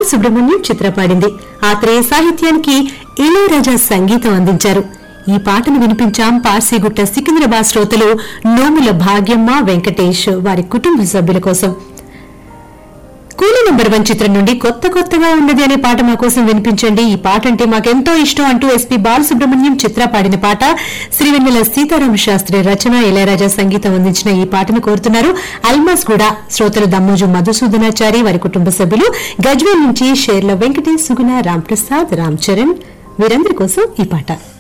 సుబ్రహ్మణ్యం చిత్ర పాడింది ఆత్రేయ సాహిత్యానికి ఇళయరాజా సంగీతం అందించారు ఈ పాటను వినిపించాం పార్సీగుట్ట సికింద్రాబాద్ శ్రోతలు నోముల భాగ్యమ్మ వెంకటేష్ వారి కుటుంబ సభ్యుల కోసం కూలీ నెంబర్ వన్ చిత్రం నుండి కొత్త కొత్తగా ఉన్నది అనే పాట మా కోసం వినిపించండి ఈ పాట అంటే మాకెంతో ఇష్టం అంటూ ఎస్పీ బాలసుబ్రహ్మణ్యం చిత్ర పాడిన పాట శ్రీవెన్నెల సీతారామ శాస్త్రి రచన ఇళయరాజా సంగీతం అందించిన ఈ పాటను కోరుతున్నారు అల్మాస్ కూడా శ్రోతలు దమ్మోజు మధుసూదనాచారి వారి కుటుంబ సభ్యులు గజ్వేల్ నుంచి షేర్ల వెంకటేష్ సుగుణ రాంప్రసాద్ రామ్ చరణ్ వీరందరి కోసం ఈ పాట